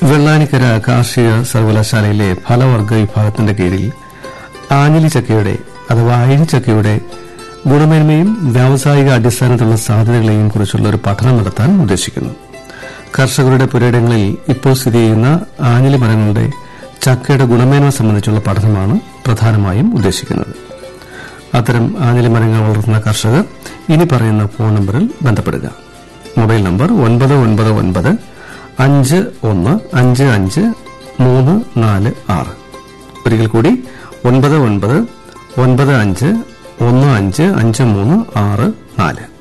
വെള്ളാനിക്കര കാർഷിക സർവകലാശാലയിലെ ഫലവർഗ വിഭാഗത്തിന്റെ കീഴിൽ ആഞ്ഞിലി ചക്കയുടെ അഥവാ അഴിച്ചക്കയുടെ ഗുണമേന്മയും വ്യാവസായിക അടിസ്ഥാനത്തിലുള്ള സാധ്യതകളെയും കുറിച്ചുള്ള ഒരു പഠനം നടത്താൻ ഉദ്ദേശിക്കുന്നു കർഷകരുടെ പുരയിടങ്ങളിൽ ഇപ്പോൾ സ്ഥിതി ചെയ്യുന്ന ആഞ്ഞിലി മരങ്ങളുടെ ചക്കയുടെ ഗുണമേന്മ സംബന്ധിച്ചുള്ള പഠനമാണ് പ്രധാനമായും ഉദ്ദേശിക്കുന്നത് അത്തരം ആഞ്ഞിലി മരങ്ങൾ വളർത്തുന്ന കർഷകർ ഇനി പറയുന്ന ഫോൺ നമ്പറിൽ ബന്ധപ്പെടുക മൊബൈൽ നമ്പർ ഒൻപത് ഒൻപത് ഒൻപത് അഞ്ച് ഒന്ന് അഞ്ച് അഞ്ച് മൂന്ന് നാല് ആറ് ഒരിക്കൽ കൂടി ഒൻപത് ഒൻപത് ഒൻപത് അഞ്ച് ഒന്ന് അഞ്ച് അഞ്ച് മൂന്ന് ആറ് നാല്